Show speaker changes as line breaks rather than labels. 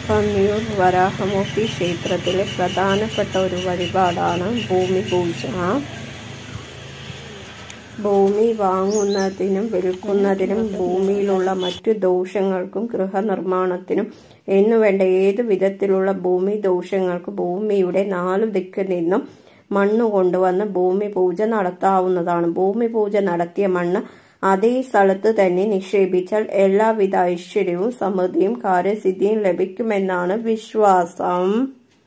പന്നിയൂർ വരാഹമൂർത്തി ക്ഷേത്രത്തിലെ പ്രധാനപ്പെട്ട ഒരു വഴിപാടാണ് ഭൂമി പൂജ ഭൂമി വാങ്ങുന്നതിനും വിൽക്കുന്നതിനും ഭൂമിയിലുള്ള മറ്റു ദോഷങ്ങൾക്കും ഗൃഹനിർമ്മാണത്തിനും എന്നുവേണ്ട ഏതു വിധത്തിലുള്ള ഭൂമി ദോഷങ്ങൾക്ക് ഭൂമിയുടെ നാലു ദിക്കിൽ നിന്നും മണ്ണ് കൊണ്ടുവന്ന് ഭൂമി പൂജ നടത്താവുന്നതാണ് ഭൂമി പൂജ നടത്തിയ മണ്ണ് അതേ സ്ഥലത്ത് തന്നെ നിക്ഷേപിച്ചാൽ എല്ലാവിധ ഐശ്വര്യവും സമൃദ്ധിയും കാര്യസിദ്ധിയും ലഭിക്കുമെന്നാണ് വിശ്വാസം